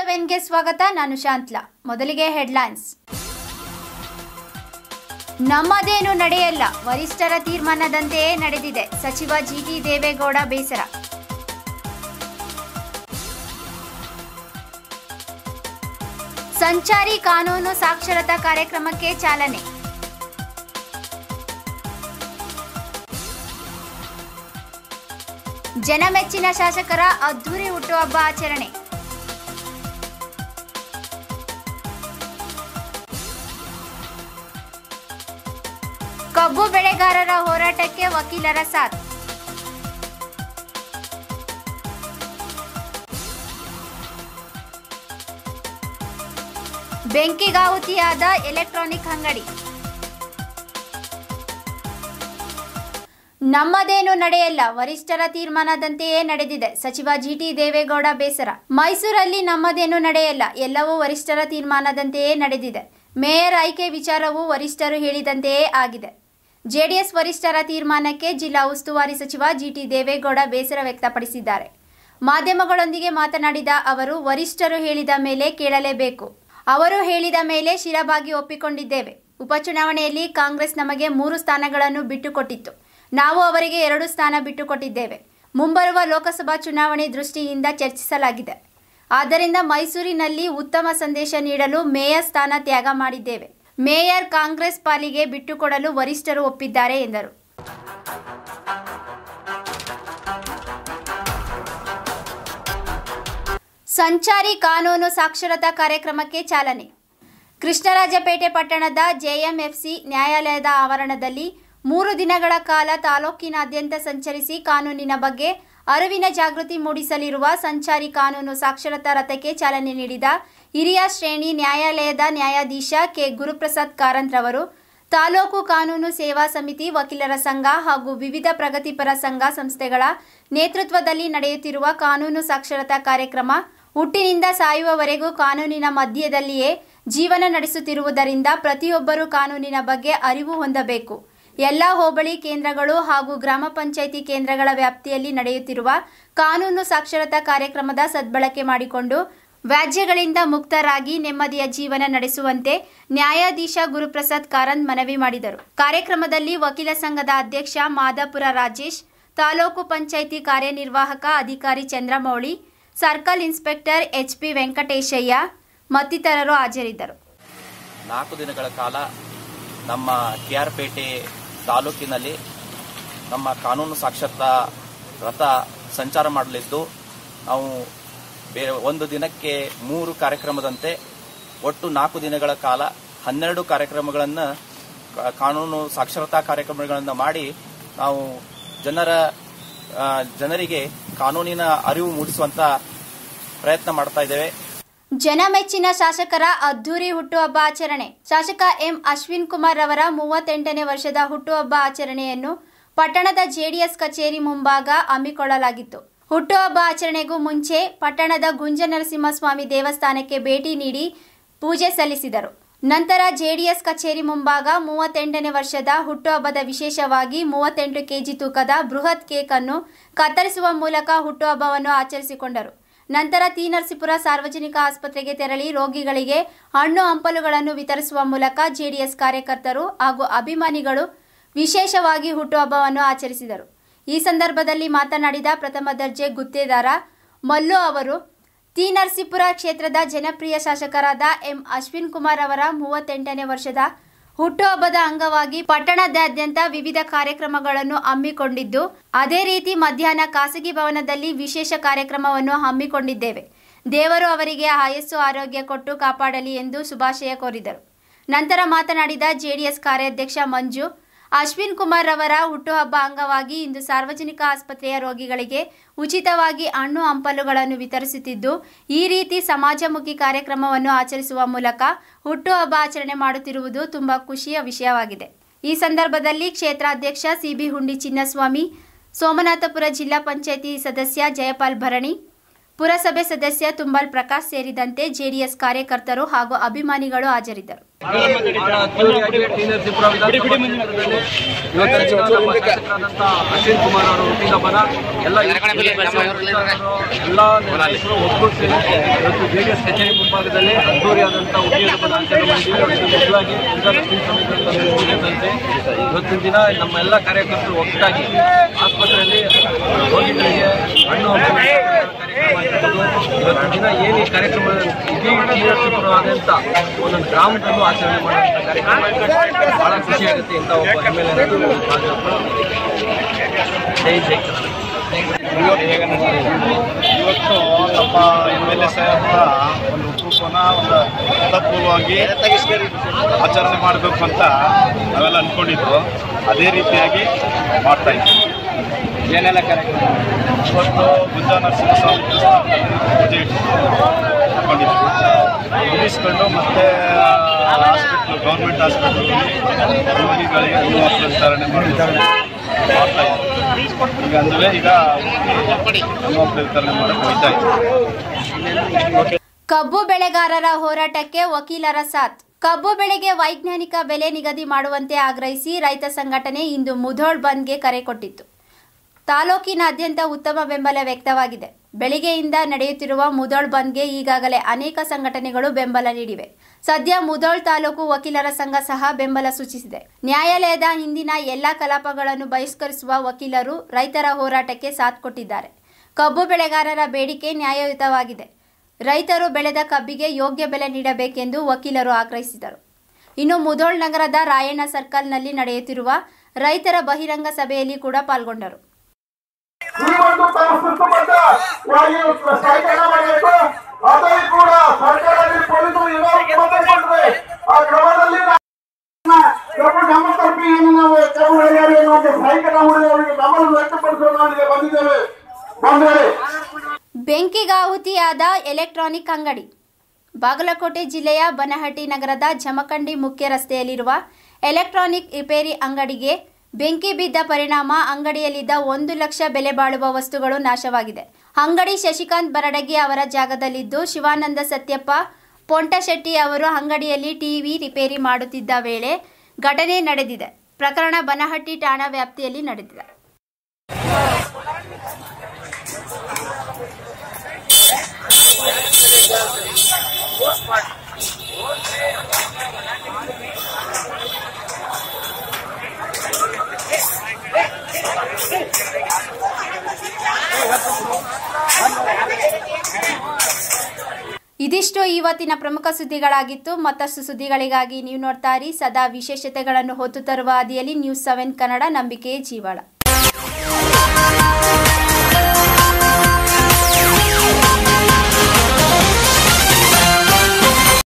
ಸೆವೆನ್ಗೆ ಸ್ವಾಗತ ನಾನು ಶಾಂತ್ಲಾ ಮೊದಲಿಗೆ ಹೆಡ್ಲೈನ್ಸ್ ನಮ್ಮದೇನು ನಡೆಯಲ್ಲ ವರಿಷ್ಠರ ತೀರ್ಮಾನದಂತೆಯೇ ನಡೆದಿದೆ ಸಚಿವ ಜಿಟಿ ದೇವೇಗೌಡ ಬೇಸರ ಸಂಚಾರಿ ಕಾನೂನು ಸಾಕ್ಷರತಾ ಕಾರ್ಯಕ್ರಮಕ್ಕೆ ಚಾಲನೆ ಜನಮೆಚ್ಚಿನ ಶಾಸಕರ ಅದ್ದೂರಿ ಹುಟ್ಟುಹಬ್ಬ ಆಚರಣೆ ಕಬ್ಬು ಬೆಳೆಗಾರರ ಹೋರಾಟಕ್ಕೆ ವಕೀಲರ ಸಾಥ್ ಬೆಂಕಿಗಾಹುತಿಯಾದ ಎಲೆಕ್ಟ್ರಾನಿಕ್ ಅಂಗಡಿ ನಮ್ಮದೇನು ನಡೆಯಲ್ಲ ವರಿಷ್ಠರ ತೀರ್ಮಾನದಂತೆಯೇ ನಡೆದಿದೆ ಸಚಿವ ಜಿಟಿ ದೇವೇಗೌಡ ಬೇಸರ ಮೈಸೂರಲ್ಲಿ ನಮ್ಮದೇನು ನಡೆಯಲ್ಲ ಎಲ್ಲವೂ ವರಿಷ್ಠರ ತೀರ್ಮಾನದಂತೆಯೇ ನಡೆದಿದೆ ಮೇಯರ್ ಆಯ್ಕೆ ವಿಚಾರವೂ ವರಿಷ್ಠರು ಹೇಳಿದಂತೆಯೇ ಆಗಿದೆ ಜೆಡಿಎಸ್ ವರಿಷ್ಠರ ತೀರ್ಮಾನಕ್ಕೆ ಜಿಲ್ಲಾ ಉಸ್ತುವಾರಿ ಸಚಿವ ಜಿಟಿ ದೇವೇಗೌಡ ಬೇಸರ ವ್ಯಕ್ತಪಡಿಸಿದ್ದಾರೆ ಮಾಧ್ಯಮಗಳೊಂದಿಗೆ ಮಾತನಾಡಿದ ಅವರು ವರಿಷ್ಠರು ಹೇಳಿದ ಮೇಲೆ ಕೇಳಲೇಬೇಕು ಅವರು ಹೇಳಿದ ಮೇಲೆ ಶಿರಬಾಗಿ ಒಪ್ಪಿಕೊಂಡಿದ್ದೇವೆ ಉಪಚುನಾವಣೆಯಲ್ಲಿ ಕಾಂಗ್ರೆಸ್ ನಮಗೆ ಮೂರು ಸ್ಥಾನಗಳನ್ನು ಬಿಟ್ಟುಕೊಟ್ಟಿತ್ತು ನಾವು ಅವರಿಗೆ ಎರಡು ಸ್ಥಾನ ಬಿಟ್ಟುಕೊಟ್ಟಿದ್ದೇವೆ ಮುಂಬರುವ ಲೋಕಸಭಾ ಚುನಾವಣೆ ದೃಷ್ಟಿಯಿಂದ ಚರ್ಚಿಸಲಾಗಿದೆ ಆದ್ದರಿಂದ ಮೈಸೂರಿನಲ್ಲಿ ಉತ್ತಮ ಸಂದೇಶ ನೀಡಲು ಮೇಯರ್ ಸ್ಥಾನ ತ್ಯಾಗ ಮಾಡಿದ್ದೇವೆ ಮೇಯರ್ ಕಾಂಗ್ರೆಸ್ ಪಾಲಿಗೆ ಬಿಟ್ಟುಕೊಡಲು ವರಿಷ್ಠರು ಒಪ್ಪಿದ್ದಾರೆ ಎಂದರು ಸಂಚಾರಿ ಕಾನೂನು ಸಾಕ್ಷರತಾ ಕಾರ್ಯಕ್ರಮಕ್ಕೆ ಚಾಲನೆ ಕೃಷ್ಣರಾಜಪೇಟೆ ಪಟ್ಟಣದ ಜೆಎಂಎಫ್ಸಿ ನ್ಯಾಯಾಲಯದ ಆವರಣದಲ್ಲಿ ಮೂರು ದಿನಗಳ ಕಾಲ ತಾಲೂಕಿನಾದ್ಯಂತ ಸಂಚರಿಸಿ ಕಾನೂನಿನ ಬಗ್ಗೆ ಅರಿವಿನ ಜಾಗೃತಿ ಮೂಡಿಸಲಿರುವ ಸಂಚಾರಿ ಕಾನೂನು ಸಾಕ್ಷರತಾ ರಥಕ್ಕೆ ಚಾಲನೆ ನೀಡಿದ ಹಿರಿಯ ಶ್ರೇಣಿ ನ್ಯಾಯಾಲಯದ ನ್ಯಾಯಾಧೀಶ ಕೆ ಗುರುಪ್ರಸಾದ್ ಕಾರಂತ್ ರವರು ತಾಲೂಕು ಕಾನೂನು ಸೇವಾ ಸಮಿತಿ ವಕೀಲರ ಸಂಘ ಹಾಗೂ ವಿವಿಧ ಪ್ರಗತಿಪರ ಸಂಘ ಸಂಸ್ಥೆಗಳ ನೇತೃತ್ವದಲ್ಲಿ ನಡೆಯುತ್ತಿರುವ ಕಾನೂನು ಸಾಕ್ಷರತಾ ಕಾರ್ಯಕ್ರಮ ಹುಟ್ಟಿನಿಂದ ಸಾಯುವವರೆಗೂ ಕಾನೂನಿನ ಮಧ್ಯದಲ್ಲಿಯೇ ಜೀವನ ನಡೆಸುತ್ತಿರುವುದರಿಂದ ಪ್ರತಿಯೊಬ್ಬರೂ ಕಾನೂನಿನ ಬಗ್ಗೆ ಅರಿವು ಹೊಂದಬೇಕು ಎಲ್ಲ ಹೋಬಳಿ ಕೇಂದ್ರಗಳು ಹಾಗೂ ಗ್ರಾಮ ಪಂಚಾಯಿತಿ ಕೇಂದ್ರಗಳ ವ್ಯಾಪ್ತಿಯಲ್ಲಿ ನಡೆಯುತ್ತಿರುವ ಕಾನೂನು ಸಾಕ್ಷರತಾ ಕಾರ್ಯಕ್ರಮದ ಸದ್ಬಳಕೆ ಮಾಡಿಕೊಂಡು ವ್ಯಾಜ್ಯಗಳಿಂದ ಮುಕ್ತರಾಗಿ ನೆಮ್ಮದಿಯ ಜೀವನ ನಡೆಸುವಂತೆ ನ್ಯಾಯಾಧೀಶ ಗುರುಪ್ರಸಾದ್ ಕಾರಂತ್ ಮನವಿ ಮಾಡಿದರು ಕಾರ್ಯಕ್ರಮದಲ್ಲಿ ವಕೀಲ ಸಂಘದ ಅಧ್ಯಕ್ಷ ಮಾದಾಪುರ ರಾಜೇಶ್ ತಾಲೂಕು ಪಂಚಾಯಿತಿ ಕಾರ್ಯನಿರ್ವಾಹಕ ಅಧಿಕಾರಿ Chandramouli circle inspector HP Venkateshaiah ಮತ್ತಿತರರು ಹಾಜರಿದ್ದರು ನಾಲ್ಕು ದಿನಗಳ ಕಾಲ ನಮ್ಮ ಕೆ ಆರ್ ಪೇಟೆ ತಾಲೂಕಿನಲ್ಲಿ ನಮ್ಮ ಕಾನೂನು ಸಾಕ್ಷರತಾ ರಥ ಸಂಚಾರ ಮಾಡಲಿದ್ದು ನಾವು ಬೇರೆ ಒಂದು ದಿನಕ್ಕೆ ಮೂರು ಕಾರ್ಯಕ್ರಮದಂತೆ ಒಟ್ಟು ನಾಲ್ಕು ದಿನಗಳ ಕಾಲ ಹನ್ನೆರಡು ಕಾರ್ಯಕ್ರಮಗಳನ್ನು ಕ- ಕಾನೂನು ಸಾಕ್ಷರತಾ ಕಾರ್ಯಕ್ರಮಗಳನ್ನು ಮಾಡಿ ನಾವು ಜನರ ಆ, ಜನರಿಗೆ ಕಾನೂನಿನ ಅರಿವು ಮೂಡಿಸುವಂತ ಪ್ರಯತ್ನ ಮಾಡ್ತಾ ಇದ್ದೇವೆ ಜನಮೆಚ್ಚಿನ ಶಾಸಕರ ಅದ್ದೂರಿ ಹುಟ್ಟುಹಬ್ಬ ಆಚರಣೆ ಶಾಸಕ ಎಂ ಅಶ್ವಿನ್ ಕುಮಾರ್ ಅವರ ಮೂವತ್ತೆಂಟನೇ ವರ್ಷದ ಹುಟ್ಟುಹಬ್ಬ ಆಚರಣೆಯನ್ನು ಪಟ್ಟಣದ ಜೆಡಿಎಸ್ ಕಚೇರಿ ಮುಂಭಾಗ ಹಮ್ಮಿಕೊಳ್ಳಲಾಗಿತ್ತು ಹುಟ್ಟುಹಬ್ಬ ಆಚರಣೆಗೂ ಮುಂಚೆ ಪಟ್ಟಣದ ಗುಂಜನರಸಿಂಹಸ್ವಾಮಿ ದೇವಸ್ಥಾನಕ್ಕೆ ಭೇಟಿ ನೀಡಿ ಪೂಜೆ ಸಲ್ಲಿಸಿದರು ನಂತರ ಜೆಡಿಎಸ್ ಕಚೇರಿ ಮುಂಭಾಗ ಮೂವತ್ತೆಂಟನೇ ವರ್ಷದ ಹುಟ್ಟುಹಬ್ಬದ ವಿಶೇಷವಾಗಿ ಮೂವತ್ತೆಂಟು ಕೆಜಿ ತೂಕದ ಬೃಹತ್ ಕೇಕ್ ಅನ್ನು ಕತ್ತರಿಸುವ ಮೂಲಕ ಹುಟ್ಟುಹಬ್ಬವನ್ನು ಆಚರಿಸಿಕೊಂಡರು ನಂತರ ತಿ ನರಸೀಪುರ ಸಾರ್ವಜನಿಕ ಆಸ್ಪತ್ರೆಗೆ ತೆರಳಿ ರೋಗಿಗಳಿಗೆ ಹಣ್ಣು ಹಂಪಲುಗಳನ್ನು ವಿತರಿಸುವ ಮೂಲಕ ಜೆಡಿಎಸ್ ಕಾರ್ಯಕರ್ತರು ಹಾಗೂ ಅಭಿಮಾನಿಗಳು ವಿಶೇಷವಾಗಿ ಹುಟ್ಟುಹಬ್ಬವನ್ನು ಆಚರಿಸಿದರು ಈ ಸಂದರ್ಭದಲ್ಲಿ ಮಾತನಾಡಿದ ಪ್ರಥಮ ದರ್ಜೆ ಗುತ್ತೇದಾರ ಮಲ್ಲು ಅವರು ತಿ ನರಸೀಪುರ ಕ್ಷೇತ್ರದ ಜನಪ್ರಿಯ ಶಾಸಕರಾದ ಎಂ ಅಶ್ವಿನ್ ಕುಮಾರ್ ಅವರ ಮೂವತ್ತೆಂಟನೇ ವರ್ಷದ ಹುಟ್ಟುಹಬ್ಬದ ಅಂಗವಾಗಿ ಪಟ್ಟಣದಾದ್ಯಂತ ವಿವಿಧ ಕಾರ್ಯಕ್ರಮಗಳನ್ನು ಹಮ್ಮಿಕೊಂಡಿದ್ದು ಅದೇ ರೀತಿ ಮಧ್ಯಾಹ್ನ ಖಾಸಗಿ ಭವನದಲ್ಲಿ ವಿಶೇಷ ಕಾರ್ಯಕ್ರಮವನ್ನು ಹಮ್ಮಿಕೊಂಡಿದ್ದೇವೆ ದೇವರು ಅವರಿಗೆ ಆಯಸ್ಸು ಆರೋಗ್ಯ ಕೊಟ್ಟು ಕಾಪಾಡಲಿ ಎಂದು ಶುಭಾಶಯ ಕೋರಿದರು ನಂತರ ಮಾತನಾಡಿದ ಜೆಡಿಎಸ್ ಕಾರ್ಯಾಧ್ಯಕ್ಷ ಮಂಜು ಅಶ್ವಿನ್ ಕುಮಾರ್ ಅವರ ಹುಟ್ಟುಹಬ್ಬ ಅಂಗವಾಗಿ ಇಂದು ಸಾರ್ವಜನಿಕ ಆಸ್ಪತ್ರೆಯ ರೋಗಿಗಳಿಗೆ ಉಚಿತವಾಗಿ ಹಣ್ಣು ಹಂಪಲುಗಳನ್ನು ವಿತರಿಸುತ್ತಿದ್ದು ಈ ರೀತಿ ಸಮಾಜಮುಖಿ ಕಾರ್ಯಕ್ರಮವನ್ನು ಆಚರಿಸುವ ಮೂಲಕ ಹುಟ್ಟುಹಬ್ಬ ಆಚರಣೆ ಮಾಡುತ್ತಿರುವುದು ತುಂಬಾ ಖುಷಿಯ ವಿಷಯವಾಗಿದೆ ಈ ಸಂದರ್ಭದಲ್ಲಿ ಕ್ಷೇತ್ರಾಧ್ಯಕ್ಷ ಸಿಬಿ ಹುಂಡಿ ಚಿನ್ನಸ್ವಾಮಿ ಸೋಮನಾಥಪುರ ಜಿಲ್ಲಾ ಪಂಚಾಯಿತಿ ಸದಸ್ಯ ಜಯಪಾಲ್ ಭರಣಿ ಪುರಸಭೆ ಸದಸ್ಯ ತುಂಬಾಲ್ ಪ್ರಕಾಶ್ ಸೇರಿದಂತೆ ಜೆಡಿಎಸ್ ಕಾರ್ಯಕರ್ತರು ಹಾಗೂ ಅಭಿಮಾನಿಗಳು ಹಾಜರಿದ್ದರು ಬಹಳ ಅದ್ದೂರಿಯಾಗಿ ಟಿ ನರಸೀಪುರ ವಿಧಾನಸಭಾ ಕ್ಷೇತ್ರದಲ್ಲಿ ಇವತ್ತಿನ ದಿನ ನಮ್ಮ ಶಾಸಕರಾದಂಥ ಅಶ್ವಿನ್ ಕುಮಾರ್ ಅವರ ಹುಟ್ಟಿದಬ್ಬನ ಎಲ್ಲ ಎಲ್ಲ ನಾಯಕರು ಒಗ್ಗೂಡಿ ಇವತ್ತು ಜೆ ಡಿ ಎಸ್ ಕಚೇರಿ ಮುಂಭಾಗದಲ್ಲಿ ಅದ್ದೂರಿಯಾದಂಥ ಹುಟ್ಟಿದಬ್ಬನ ಆಚರಣೆ ಮಾಡಿದ್ದೀವಿ ಅದಕ್ಕೆ ಮೊದಲಾಗಿ ಗಂಗಾಲಕ್ಷ್ಮಿ ಸಮಿತಿಯಿಂದ ಪೂಜೆ ಸಲ್ಲಿಸಿ ಇವತ್ತಿನ ದಿನ ನಮ್ಮ ಎಲ್ಲ ಕಾರ್ಯಕರ್ತರು ಒಟ್ಟಾಗಿ ಆಸ್ಪತ್ರೆಯಲ್ಲಿ ರೋಗಿಗಳಿಗೆ ಹಣ್ಣು ಹಂಪಲು ಕಾರ್ಯಕ್ರಮ ಆಗಿರ್ಬೋದು. ಇವತ್ತಿನ ದಿನ ಏನು ಈ ಕಾರ್ಯಕ್ರಮ ಇಡೀ ಟಿ ನರಸೀಪುರವಾದಂಥ ಒಂದೊಂದು ಗ್ರಾಮದಲ್ಲೂ ಆಚರಣೆ ಮಾಡುವಂಥ ಕಾರ್ಯಕ್ರಮ ಬಹಳ ಖುಷಿಯಾಗುತ್ತೆ ಇಂಥ ಒಬ್ಬ ಎಮ್ ಎಲ್ ಜೈ ಜೈ ಕರ್ನಾಟಕ ಇವತ್ತು ನಮ್ಮ ಎಮ್ ಎಲ್ ಎ ಸಾಹೇಬ್ರ ಒಂದು ಹುಟ್ಟುಹಬ್ಬನ ಒಂದು ಅರ್ಥಪೂರ್ವವಾಗಿ ಆಚರಣೆ ಮಾಡಬೇಕು ಅಂತ ನಾವೆಲ್ಲ ಅಂದ್ಕೊಂಡಿದ್ವು ಅದೇ ರೀತಿಯಾಗಿ ಮಾಡ್ತಾ ಇದ್ವಿ ಏನೆಲ್ಲ ಕಾರ್ಯಕ್ರಮ ಇವತ್ತು ಗುಜ್ಜ ನರಸಿಂಹಸ್ವಾಮಿ ದೇವಸ್ಥಾನದಲ್ಲಿ ಪೂಜೆ ಇಟ್ಕೊಂಡಿದ್ವಿ ಮುಗಿಸ್ಕೊಂಡು ಮತ್ತೆ ಹಾಸ್ಪಿಟ್ಲು ಗೌರ್ಮೆಂಟ್ ಹಾಸ್ಪಿಟ್ಲಲ್ಲಿ ರೋಗಿಗಳಿಗೆ ಹೂವು ವಿತರಣೆ ಮಾಡಿ ಮಾಡ್ತಾ ಇದ್ವಿ ಈಗ ಅಂದ್ರೆ ಈಗ ಹೂವು ವಿತರಣೆ ಮಾಡಕ್ಕೆ ಹೋಗ್ತಾ ಇದ್ವಿ ಕಬ್ಬು ಬೆಳೆಗಾರರ ಹೋರಾಟಕ್ಕೆ ವಕೀಲರ ಸಾಥ್ ಕಬ್ಬು ಬೆಳೆಗೆ ವೈಜ್ಞಾನಿಕ ಬೆಲೆ ನಿಗದಿ ಮಾಡುವಂತೆ ಆಗ್ರಹಿಸಿ ರೈತ ಸಂಘಟನೆ ಇಂದು ಮುಧೋಳ್ ಬಂದ್ಗೆ ಕರೆ ಕೊಟ್ಟಿತ್ತು ತಾಲೂಕಿನಾದ್ಯಂತ ಉತ್ತಮ ಬೆಂಬಲ ವ್ಯಕ್ತವಾಗಿದೆ ಬೆಳಿಗ್ಗೆಯಿಂದ ನಡೆಯುತ್ತಿರುವ ಮುಧೋಳ್ ಬಂದ್ಗೆ ಈಗಾಗಲೇ ಅನೇಕ ಸಂಘಟನೆಗಳು ಬೆಂಬಲ ನೀಡಿವೆ ಸದ್ಯ ಮುಧೋಳ್ ತಾಲೂಕು ವಕೀಲರ ಸಂಘ ಸಹ ಬೆಂಬಲ ಸೂಚಿಸಿದೆ ನ್ಯಾಯಾಲಯದ ಹಿಂದಿನ ಎಲ್ಲಾ ಕಲಾಪಗಳನ್ನು ಬಹಿಷ್ಕರಿಸುವ ವಕೀಲರು ರೈತರ ಹೋರಾಟಕ್ಕೆ ಸಾಥ್ ಕೊಟ್ಟಿದ್ದಾರೆ ಕಬ್ಬು ಬೆಳೆಗಾರರ ಬೇಡಿಕೆ ನ್ಯಾಯಯುತವಾಗಿದೆ ರೈತರು ಬೆಳೆದ ಕಬ್ಬಿಗೆ ಯೋಗ್ಯ ಬೆಲೆ ನೀಡಬೇಕೆಂದು ವಕೀಲರು ಆಗ್ರಹಿಸಿದರು ಇನ್ನು ಮುಧೋಳ್ ನಗರದ ರಾಯಣ್ಣ ಸರ್ಕಲ್ನಲ್ಲಿ ನಡೆಯುತ್ತಿರುವ ರೈತರ ಬಹಿರಂಗ ಸಭೆಯಲ್ಲಿ ಕೂಡ ಪಾಲ್ಗೊಂಡರು ಈ ಒಂದು ಪರಿಸ್ಥಿತಿ ಬಂದ ವಾಯು ಸಾಯಂಕಾಲ ಮಾಡಬೇಕು ಅದೇ ಕೂಡ ಸರ್ಕಾರದಲ್ಲಿ ಪೊಲೀಸರು ಏನೋ ಕ್ರಮ ತಗೊಂಡ್ರೆ ಆ ಕ್ರಮದಲ್ಲಿ ಕಬ್ಬು ನಮ್ಮ ತರಪಿ ಏನು ನಾವು ಕಬ್ಬು ಬೆಳೆಗಾರರು ಏನು ಒಂದು ಸಾಯಂಕಾಲ ಮಾಡಿದ್ರೆ ಅವರಿಗೆ ನಮ್ಮನ್ನು ವ್ಯಕ್ತಪಡಿಸಲು ನಾವಿಗೆ ಬಂದಿದ್ದೇವೆ ಬಂದರೆ ಬೆಂಕಿಗಾಹುತಿಯಾದ ಎಲೆಕ್ಟ್ರಾನಿಕ್ ಅಂಗಡಿ ಬಾಗಲಕೋಟೆ ಜಿಲ್ಲೆಯ ಬನಹಟ್ಟಿ ನಗರದ ಜಮಖಂಡಿ ಮುಖ್ಯ ರಸ್ತೆಯಲ್ಲಿರುವ ಎಲೆಕ್ಟ್ರಾನಿಕ್ ರಿಪೇರಿ ಅಂಗಡಿಗೆ ಬೆಂಕಿ ಬಿದ್ದ ಪರಿಣಾಮ ಅಂಗಡಿಯಲ್ಲಿದ್ದ ಒಂದು ಲಕ್ಷ ಬೆಲೆ ಬಾಳುವ ವಸ್ತುಗಳು ನಾಶವಾಗಿದೆ ಅಂಗಡಿ ಶಶಿಕಾಂತ್ ಬರಡಗಿ ಅವರ ಜಾಗದಲ್ಲಿದ್ದು ಶಿವಾನಂದ ಸತ್ಯಪ್ಪ ಪೊಂಟಶೆಟ್ಟಿ ಅವರು ಅಂಗಡಿಯಲ್ಲಿ ಟಿವಿ ರಿಪೇರಿ ಮಾಡುತ್ತಿದ್ದ ವೇಳೆ ಘಟನೆ ನಡೆದಿದೆ ಪ್ರಕರಣ ಬನಹಟ್ಟಿ ಠಾಣಾ ವ್ಯಾಪ್ತಿಯಲ್ಲಿ ನಡೆದಿದೆ ಇದಿಷ್ಟು ಇವತ್ತಿನ ಪ್ರಮುಖ ಸುದ್ದಿಗಳಾಗಿತ್ತು ಮತ್ತಷ್ಟು ಸುದ್ದಿಗಳಿಗಾಗಿ ನೀವು ನೋಡ್ತಾ ಇರಿ ಸದಾ ವಿಶೇಷತೆಗಳನ್ನು ಹೊತ್ತು ತರುವ ಹಾದಿಯಲ್ಲಿ ನ್ಯೂಸ್ ಸೆವೆನ್ ಕನ್ನಡ ನಂಬಿಕೆ ಜೀವಾಳ